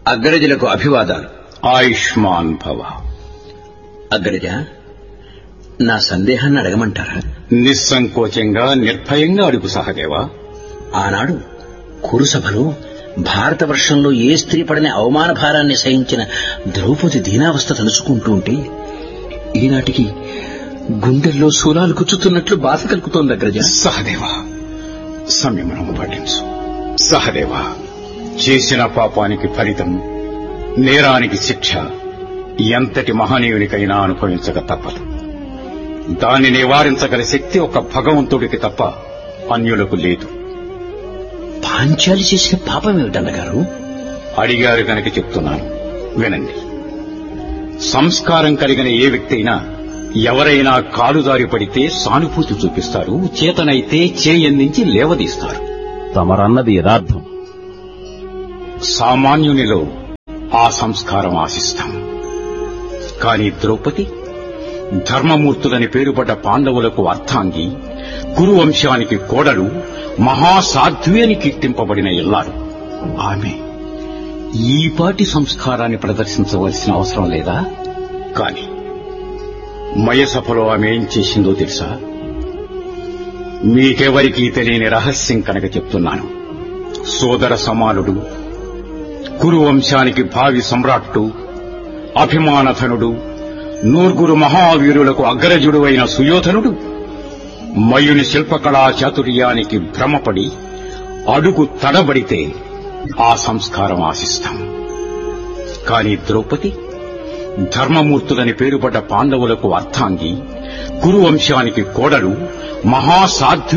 అగ్రజులకు అభివాదాలు ఆయుష్మాన్ భవ అగ్రజ నా సందేహాన్ని అడగమంటారా నిస్సంకోచంగా నిర్భయంగా అడుగు సహదేవా ఆనాడు కురుసభలో భారతవర్షంలో ఏ స్త్రీ పడని అవమాన భారాన్ని సహించిన ద్రౌపది దీనావస్థ తలుచుకుంటూ ఉంటే ఈనాటికి గుండెల్లో శూలాలు గుచ్చుతున్నట్లు బాధ కలుగుతోంది అగ్రజ సహదేవా సంయమనం పాటించు సహదేవా చేసిన పాపానికి ఫలితం నేరానికి శిక్ష ఎంతటి మహనీయునికైనా అనుభవించక తప్పదు దాన్ని నివారించగల శక్తి ఒక భగవంతుడికి తప్ప అన్యులకు లేదు పాంచాలి చేసిన పాపం ఏమిటన్నగారు అడిగారు కనుక చెప్తున్నాను వినండి సంస్కారం కలిగిన ఏ వ్యక్తి అయినా ఎవరైనా కాలుదారి పడితే సానుభూతి చూపిస్తారు చేతనైతే చేయందించి లేవదీస్తారు తమరన్నది యథార్థం సామాన్యునిలో ఆ సంస్కారం ఆశిస్తాం కాని ద్రౌపది ధర్మమూర్తులని పేరుపడ్డ పాండవులకు అర్థాంగి కురువంశానికి కోడలు మహాసాధ్వి అని కీర్తింపబడిన ఇల్లారు ఆమె ఈపాటి సంస్కారాన్ని ప్రదర్శించవలసిన అవసరం లేదా కాని మయసభలో ఆమె ఏం చేసిందో తెలుసా మీకెవరికీ తెలియని రహస్యం కనుక చెప్తున్నాను సోదర సమానుడు కురువంశానికి భావి సమ్రాట్టు అభిమానధనుడు నూర్గురు మహావీరులకు అగ్రజుడు అయిన సుయోధనుడు మయుని శిల్పకళా చాతుర్యానికి భ్రమపడి అడుగు తడబడితే ఆ సంస్కారం ఆశిస్తాం కాని ద్రౌపది ధర్మమూర్తులని పేరుపడ్డ పాండవులకు అర్థాంగి కురువంశానికి కోడలు మహాసాధ్వి